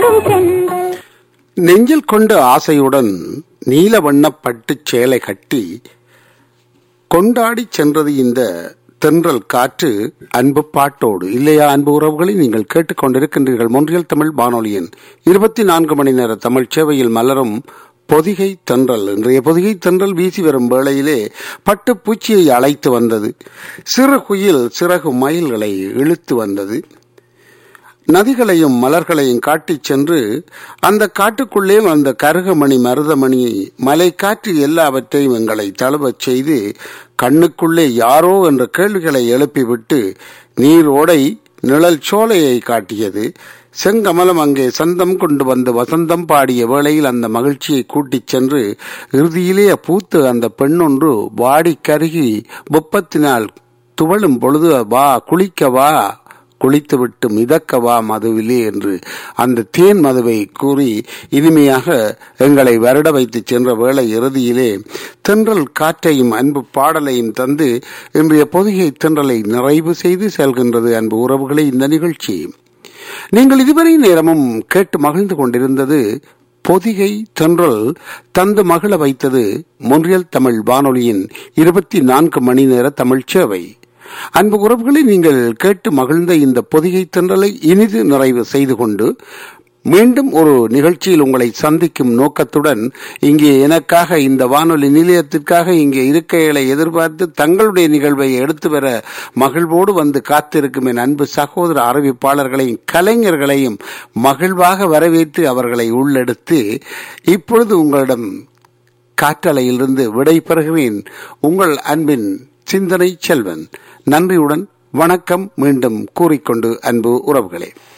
பாடும் தென்றல் நெஞ்சில் கொண்ட ஆசையுடன் நீல வண்ணப் பட்டுச் சேலை கட்டி கொண்டாடிச் சென்றது இந்த தென்றல் காற்று அன்பு பாட்டோடு இல்லையா அன்பு உறவுகளை நீங்கள் கேட்டுக்கொண்டிருக்கின்றீர்கள் மொன்றியல் தமிழ் வானொலியின் இருபத்தி நான்கு மணி நேர தமிழ் சேவையில் மலரும் பொதிகை தென்றல் இன்றைய பொதிகை தென்றல் வீசி வரும் வேளையிலே பட்டு பூச்சியை அழைத்து வந்தது சிறு குயில் சிறகு மயில்களை இழுத்து வந்தது நதிகளையும் மலர்களையும் காட்டிச் சென்று அந்த காட்டுக்குள்ளே அந்த கருகமணி மருதமணி மலை காற்று எல்லாவற்றையும் எங்களை தழுவச் செய்து கண்ணுக்குள்ளே யாரோ என்ற கேள்விகளை எழுப்பிவிட்டு நீர் ஓடை நிழல் சோலையை காட்டியது செங்கமலம் அங்கே சந்தம் கொண்டு வந்து வசந்தம் பாடிய வேளையில் அந்த மகிழ்ச்சியை கூட்டிச் சென்று இறுதியிலே பூத்து அந்த பெண்ணொன்று வாடி கருகி வெப்பத்தினால் துவளும் பொழுது வா குளிக்க வா குளித்துவிட்டு மிதக்கவா மதுவிலே என்று அந்த தேன் மதுவை கூறி இனிமையாக எங்களை வருட வைத்து சென்ற வேளை இறுதியிலே தென்றல் காற்றையும் அன்பு பாடலையும் தந்து இன்றைய பொதிகை தென்றலை நிறைவு செய்து செல்கின்றது அன்பு உறவுகளை இந்த நிகழ்ச்சி நீங்கள் இதுவரை நேரமும் கேட்டு மகிழ்ந்து கொண்டிருந்தது பொதிகை தென்றல் தந்து மகிழ வைத்தது மொன்றியல் தமிழ் வானொலியின் இருபத்தி நான்கு மணி நேர தமிழ் சேவை அன்பு உறவுகளை நீங்கள் கேட்டு மகிழ்ந்த இந்த பொதிகை தென்றலை இனிது நிறைவு செய்து கொண்டு மீண்டும் ஒரு நிகழ்ச்சியில் உங்களை சந்திக்கும் நோக்கத்துடன் இங்கே எனக்காக இந்த வானொலி நிலையத்திற்காக இங்கே இருக்கைகளை எதிர்பார்த்து தங்களுடைய நிகழ்வை எடுத்து வர மகிழ்வோடு வந்து காத்திருக்கும் என் அன்பு சகோதர அறிவிப்பாளர்களையும் கலைஞர்களையும் மகிழ்வாக வரவேற்று அவர்களை உள்ளெடுத்து இப்பொழுது உங்களிடம் காற்றலையிலிருந்து விடை பெறுகிறேன் உங்கள் அன்பின் சிந்தனை செல்வன் நன்றியுடன் வணக்கம் மீண்டும் கூறிக்கொண்டு அன்பு உறவுகளே